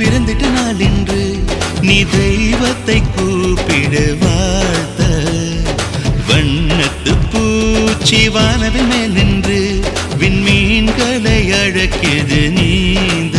பிறந்திட்ட நாள் இன்று நீ தெய்வத்தை கூப்பிட வாழ்த்த வண்ணத்து பூச்சி வானவில் மேல் நின்று விண்மீன்களை அழக்கியது நீந்த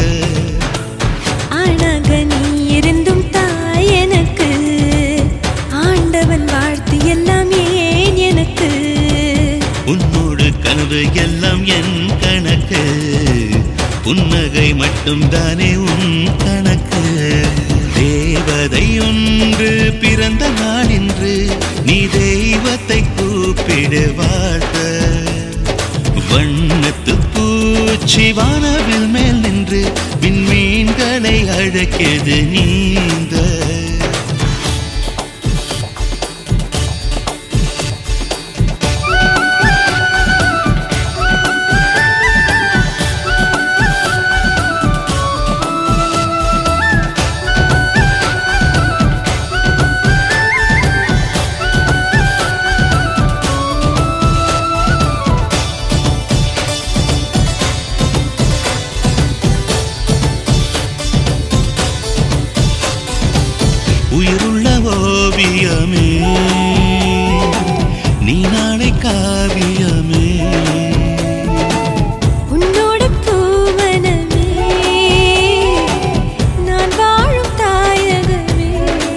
ஆணாக நீ இருந்தும் தாய் எனக்கு ஆண்டவன் வாழ்த்து எல்லாம் ஏன் எனக்கு உன்னோடு கனவு எல்லாம் என் கணக்கு புன்னகை மட்டும் தானே உன் கணக்கு தேவதை ஒன்று பிறந்த நாள் இன்று நீ தெய்வத்தை கூப்பிடு வாழ்த்த வண்ணத்து பூச்சி வானவில் மேல் நின்று விண்மீன்களை அழைக்கிறது நீந்த உயிருள்ள ஓவியமே நீ நாளை காவியமே உன்னோட பூவனமே நான் வாழும் தாயகமே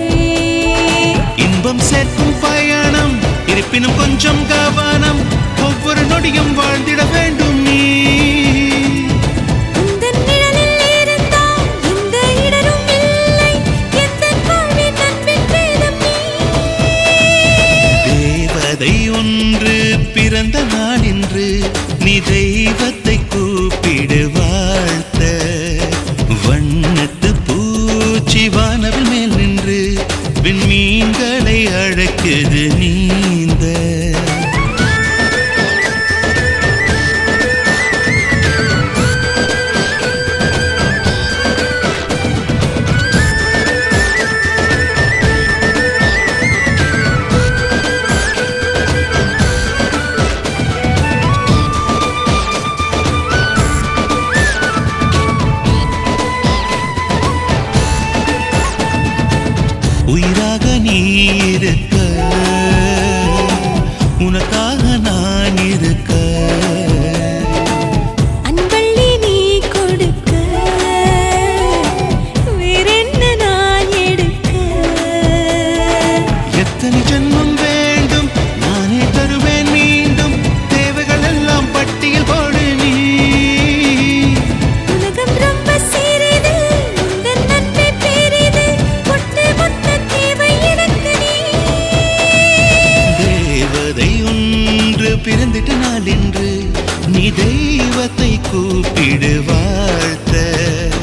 இன்பம் சேர்க்கும் பயணம் இருப்பினும் கொஞ்சம் கவனம் ஒவ்வொரு நொடியும் வாழ்ந்திட வேண்டும் நீ உந்தன் நிழலில் இருந்தால் எந்த இடரும் இல்லை எந்தன் வாழ்வின் அன்பின் வேதம் நீ தேவதை ஒன்று பிறந்த நாள் இன்று நீ தெய்வத்தை கூப்பிடு வாழ்த்த வண்ணத்து பூச்சி வானவில் மேல் நின்று விண்மீன்களை அழைக்குது நீந்த உயிராக நீ இருக்க உனக்காக நான் இருக்க அன்பள்ளி நீ கொடுக்க வேறென்ன நான் எடுக்க எத்தனை ஜென்மம் வேண்டும் நானே தருவேன் மீண்டும் தேவைகள் எல்லாம் பட்டியல் போடு நீ உலகம் ரொம்ப சிறிது உந்தன் அன்பே பெரிது ஒட்டு மொத்த தேவை எனக்கு நீ தேவதை ஒன்று பிறந்திட்ட நாள் என்று நீ தெய்வத்தை கூப்பிடு வாழ்த்த